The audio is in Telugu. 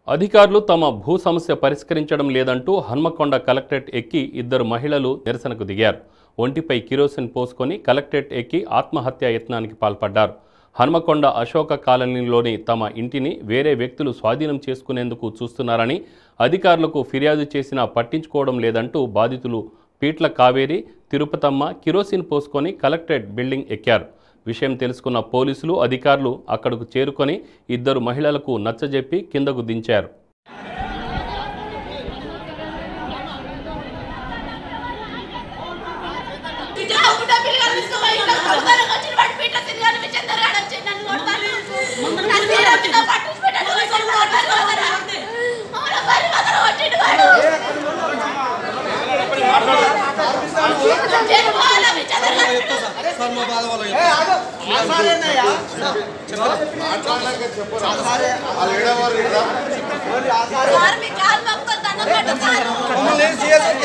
అధికారులు తమ భూ సమస్య పరిష్కరించడం లేదంటూ హన్మకొండ కలెక్టరేట్ ఎక్కి ఇద్దరు మహిళలు నిరసనకు దిగారు ఒంటిపై కిరోసిన్ పోసుకొని కలెక్టరేట్ ఎక్కి ఆత్మహత్యా యత్నానికి పాల్పడ్డారు హన్మకొండ అశోక కాలనీలోని తమ ఇంటిని వేరే వ్యక్తులు స్వాధీనం చేసుకునేందుకు చూస్తున్నారని అధికారులకు ఫిర్యాదు చేసినా పట్టించుకోవడం లేదంటూ బాధితులు పీట్ల కావేరి తిరుపతమ్మ కిరోసిన్ పోసుకొని కలెక్టరేట్ బిల్డింగ్ ఎక్కారు విషయం తెలుసుకున్న పోలీసులు అధికారులు అక్కడకు చేరుకొని ఇద్దరు మహిళలకు నచ్చజెప్పి కిందకు దించారు ఇట్లా ఒకటో పిల్లగాడు తీసుకుపోయి ఇట్లా దొంగతనం వచ్చి వాడి పీట తిరిగాడు, మీ చంద్రగాడు వచ్చి నన్ను కొడతాడు. నన్ను తీరొచ్చినా పట్టించి పెట్టాడు, మీ చంద్రగాడు నన్ను కొడతాడు. మమ్మల్ని బరి బదర కొట్టిండు వాడు. చెప్పుకోవాలా మీ చంద్రగాడు? సార్, మీ కాలు మొక్కుకొని దండం పెట్టు సార్.